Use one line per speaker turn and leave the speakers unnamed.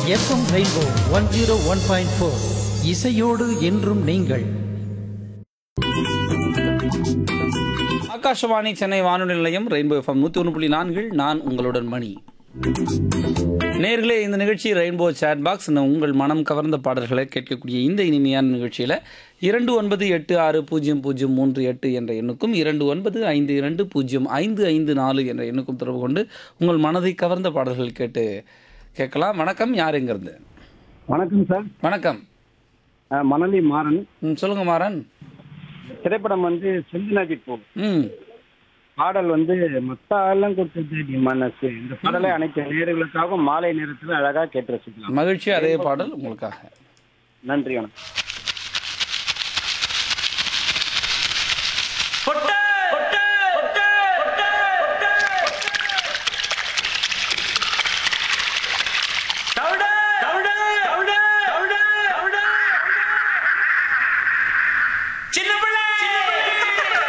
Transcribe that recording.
FM Rainbow one zero one point four இசையோடு என்றும் நீங்கள்
ஆகாஷவாணி சென்னை வானொலி நிலையம் ரெயின்போ எஃப்எம் நூற்றி ஒன்று புள்ளி நான்கில் நான் உங்களுடன் மணி நேர்களே இந்த நிகழ்ச்சி ரெயின்போ சேட் பாக்ஸ் இந்த உங்கள் மனம் கவர்ந்த பாடல்களை கேட்கக்கூடிய இந்த இனிமையான நிகழ்ச்சியில் இரண்டு ஒன்பது எட்டு ஆறு பூஜ்ஜியம் பூஜ்ஜியம் மூன்று எட்டு என்ற எண்ணுக்கும் இரண்டு ஒன்பது ஐந்து இரண்டு பூஜ்ஜியம் ஐந்து ஐந்து நாலு என்ற எண்ணுக்கும் தொடர்பு கொண்டு உங்கள் மனதை கவர்ந்த பாடல்கள் கேட்டு கேட்கலாம் வணக்கம் யாருங்கிறது
வணக்கம் சார்
வணக்கம்
அஹ் மணலி மாறன்
ம் சொல்லுங்க மாறன்
திரைப்படம் வந்து செந்தினாஜி போ
ம்
பாடல் வந்து மத்தாலம் கொடுத்தது மனசு இந்த பாடலை அனைத்து நேர்களுக்காகவும் மாலை நேரத்தில் அழகா கேட்டு ரசிக்கலாம்
மகிழ்ச்சி அதே பாடல் உங்களுக்காக
நன்றி வணக்கம்
சின்ன பிள்ளை